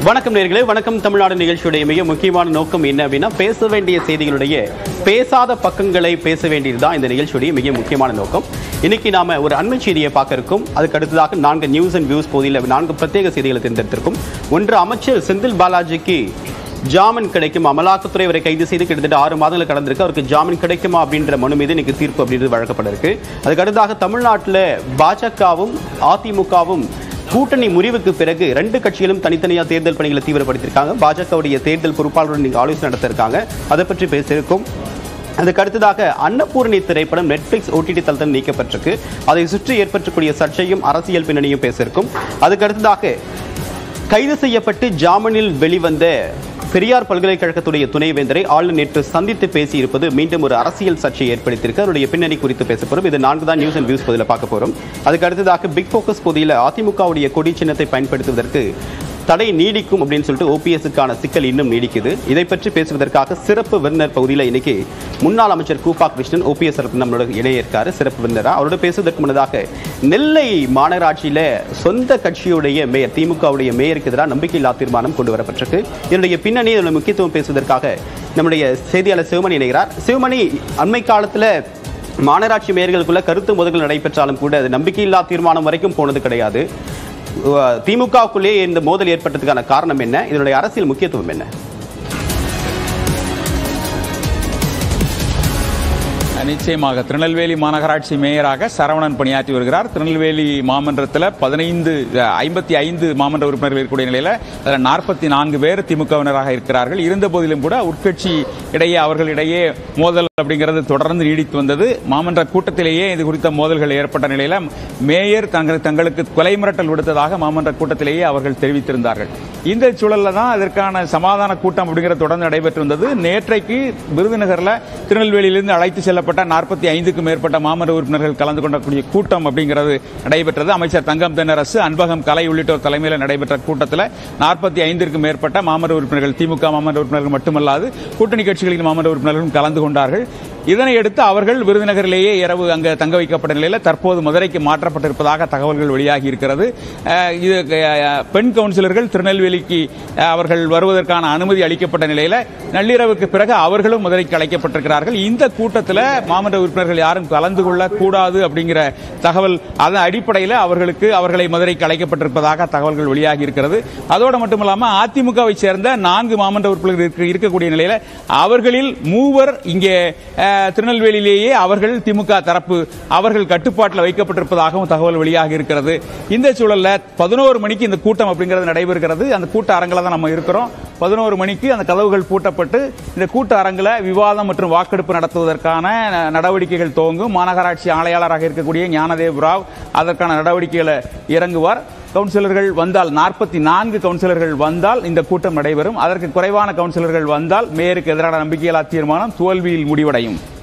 வணக்கம் நேர்களே வணக்கம் தமிழ்நாடு நிகழ்ச்சியுடைய மிக முக்கியமான நோக்கம் என்ன அப்படின்னா பேச வேண்டிய செய்திகளுடைய பேசாத பக்கங்களை பேச வேண்டியதுதான் இந்த நிகழ்ச்சியுடைய மிக முக்கியமான நோக்கம் இன்னைக்கு நாம ஒரு அண்மை செய்தியை பார்க்க இருக்கோம் அதுக்கு அடுத்ததாக நான்கு நியூஸ் அண்ட் வியூஸ் பகுதியில் நான்கு பிரத்யேக செய்திகளை தேர்ந்தெடுத்திருக்கும் ஒன்று அமைச்சர் செந்தில் பாலாஜிக்கு ஜாமீன் கிடைக்கும் அமலாக்கத்துறை வரை கைது செய்து கிட்டத்தட்ட ஆறு மாதங்கள் கடந்திருக்கு அவருக்கு ஜாமீன் கிடைக்குமா அப்படின்ற மனு மீது இன்னைக்கு தீர்ப்பு அப்படின்றது வழங்கப்பட இருக்கு அதுக்கு அடுத்ததாக தமிழ்நாட்டில் பாஜகவும் அதிமுகவும் கூட்டணி முறிவுக்கு பிறகு ரெண்டு கட்சிகளும் தனித்தனியா தேர்தல் பணிகளை தீவிரப்படுத்தியிருக்காங்க பாஜகவுடைய தேர்தல் பொறுப்பாளருடன் நீங்க ஆலோசனை நடத்திருக்காங்க அதை பற்றி பேசியிருக்கோம் அதுக்கு அடுத்ததாக அன்னபூரணி திரைப்படம் நெட்ஃபிளிக்ஸ் ஓடிடி தளத்தில் நீக்கப்பட்டிருக்கு அதை சுற்றி ஏற்பட்டக்கூடிய சர்ச்சையும் அரசியல் பின்னணியும் பேசியிருக்கும் அதுக்கு அடுத்ததாக கைது செய்யப்பட்டு ஜாமீனில் வெளிவந்த பெரியார் பல்கலைக்கழகத்துடைய துணைவேந்தரை ஆளுநர் நேற்று சந்தித்து பேசி இருப்பது மீண்டும் ஒரு அரசியல் சர்ச்சையை ஏற்படுத்தியிருக்கு அதனுடைய பின்னணி குறித்து பேச போறோம் இது நான்கு தான் நியூஸ் அண்ட் வியூஸ் பகுதியில் பார்க்க போறோம் அதுக்கு அடுத்ததாக பிக் ஃபோக்கஸ் பகுதியில் அதிமுகவுடைய கொடி சின்னத்தை பயன்படுத்துவதற்கு தடை நீடிக்கும் அப்படின்னு சொல்லிட்டு ஓபிஎஸ்க்கான சிக்கல் இன்னும் நீடிக்குது இதை பற்றி பேசுவதற்காக சிறப்பு விருந்தினர் பகுதியில் இன்னைக்கு முன்னாள் அமைச்சர் கூப்பா கிருஷ்ணன் ஓபிஎஸ் நம்மளோட இணைய இருக்காரு சிறப்பு விருந்தினரா அவரோட பேசுவதற்கு முன்னதாக நெல்லை மாநகராட்சியில சொந்த கட்சியுடைய மேயர் திமுகவுடைய மேயருக்கு எதிராக நம்பிக்கையில்லா தீர்மானம் கொண்டு வரப்பட்டிருக்கு இதனுடைய பின்னணி இதனுடைய முக்கியத்துவம் பேசுவதற்காக நம்முடைய செய்தியாளர் சிவமணி இணைகிறார் சிவமணி அண்மை காலத்துல மாநகராட்சி மேயர்களுக்குள்ள கருத்து மோதல்கள் நடைபெற்றாலும் கூட அது நம்பிக்கையில்லா தீர்மானம் வரைக்கும் போனது கிடையாது திமுகவுக்குள்ளேயே இந்த மோதல் ஏற்பட்டதுக்கான காரணம் என்ன இதனுடைய அரசியல் முக்கியத்துவம் என்ன நிச்சயமாக திருநெல்வேலி மாநகராட்சி மேயராக சரவணன் பணியாற்றி வருகிறார் திருநெல்வேலி மாமன்றத்தில் பதினைந்து ஐம்பத்தி ஐந்து மாமன்ற உறுப்பினர்கள் இருக்கக்கூடிய நிலையில் அதில் நாற்பத்தி நான்கு பேர் திமுகவினராக இருக்கிறார்கள் இருந்த போதிலும் கூட உட்கட்சி இடையே அவர்களிடையே மோதல் அப்படிங்கிறது தொடர்ந்து நீடித்து வந்தது மாமன்ற கூட்டத்திலேயே இது குறித்த மோதல்கள் ஏற்பட்ட நிலையில் மேயர் தங்கள் தங்களுக்கு கொலை மிரட்டல் விடுத்ததாக மாமன்ற கூட்டத்திலேயே அவர்கள் தெரிவித்திருந்தார்கள் இந்த சூழலில் தான் அதற்கான சமாதான கூட்டம் அப்படிங்கிற தொடர்ந்து நடைபெற்று வந்தது நேற்றைக்கு விருதுநகரில் திருநெல்வேலியிலிருந்து அழைத்து செல்லப்பட்ட நாற்பத்தி ஐந்துக்கும் மேற்பட்ட மாமன்ற உறுப்பினர்கள் கலந்து கொண்டக்கூடிய கூட்டம் அப்படிங்கிறது நடைபெற்றது அமைச்சர் தங்கம் தென்னரசு அன்பகம் கலை உள்ளிட்டோர் தலைமையில் நடைபெற்ற கூட்டத்தில் நாற்பத்தி ஐந்திற்கும் மேற்பட்ட மாமன்ற உறுப்பினர்கள் திமுக மாமன்ற உறுப்பினர்கள் மட்டுமல்லாது கூட்டணி கட்சிகளின் மாமன்ற உறுப்பினர்களும் கலந்து கொண்டார்கள் இதனையடுத்து அவர்கள் விருதுநகரிலேயே இரவு அங்கு தங்க வைக்கப்பட்ட நிலையில் தற்போது மதுரைக்கு மாற்றப்பட்டிருப்பதாக தகவல்கள் வெளியாகி இருக்கிறது அஹ் இது அஹ், பெண் கவுன்சிலர்கள் திருநெல்வேலிக்கு அஹ், அவர்கள் வருவதற்கான அனுமதி அளிக்கப்பட்ட நிலையில் நள்ளிரவுக்கு பிறகு அவர்களும் மதுரைக்கு அழைக்கப்பட்டிருக்கிறார்கள் இந்த கூட்டத்தில் மாமன்ற உறுப்பினர்கள் யாரும் கலந்து கொள்ள கூடாது அப்படிங்கிற தகவல் அதன் அடிப்படையில் அவர்களுக்கு அவர்களை மதுரைக்கு அழைக்கப்பட்டிருப்பதாக தகவல்கள் வெளியாகி இருக்கிறது அதோடு மட்டுமல்லாமல் அதிமுகவை சேர்ந்த நான்கு மாமன்ற உறுப்பினர்கள் இருக்க- இருக்கக்கூடிய நிலையில் அவர்களில் மூவர் இங்கே அஹ், திருநெல்வேலியிலேயே அவர்கள் திமுக தரப்பு அவர்கள் கட்டுப்பாட்டில் வைக்கப்பட்டிருப்பதாகவும் தகவல் வெளியாகி இருக்கிறது இந்த சூழல்ல பதினோரு மணிக்கு இந்த கூட்டம் அப்படிங்கிறது நடைபெறுகிறது அந்த கூட்ட அரங்கில் தான் நம்ம இருக்கிறோம் பதினோரு மணிக்கு அந்த கதவுகள் பூட்டப்பட்டு இந்த கூட்ட அரங்கில் விவாதம் மற்றும் வாக்கெடுப்பு நடத்துவதற்கான ந- நடவடிக்கைகள் துவங்கும் மாநகராட்சி ஆணையாளராக இருக்கக்கூடிய ஞானதேவ் ராவ் அதற்கான நடவடிக்கைகளை இறங்குவார் கவுன்சிலர்கள் வந்தால் நாற்பத்தி நான்கு கவுன்சிலர்கள் வந்தால் இந்த கூட்டம் நடைபெறும் அதற்கு குறைவான கவுன்சிலர்கள் வந்தால் மேயருக்கு எதிரான நம்பிக்கையில்லா தீர்மானம் தோல்வியில் முடிவடையும்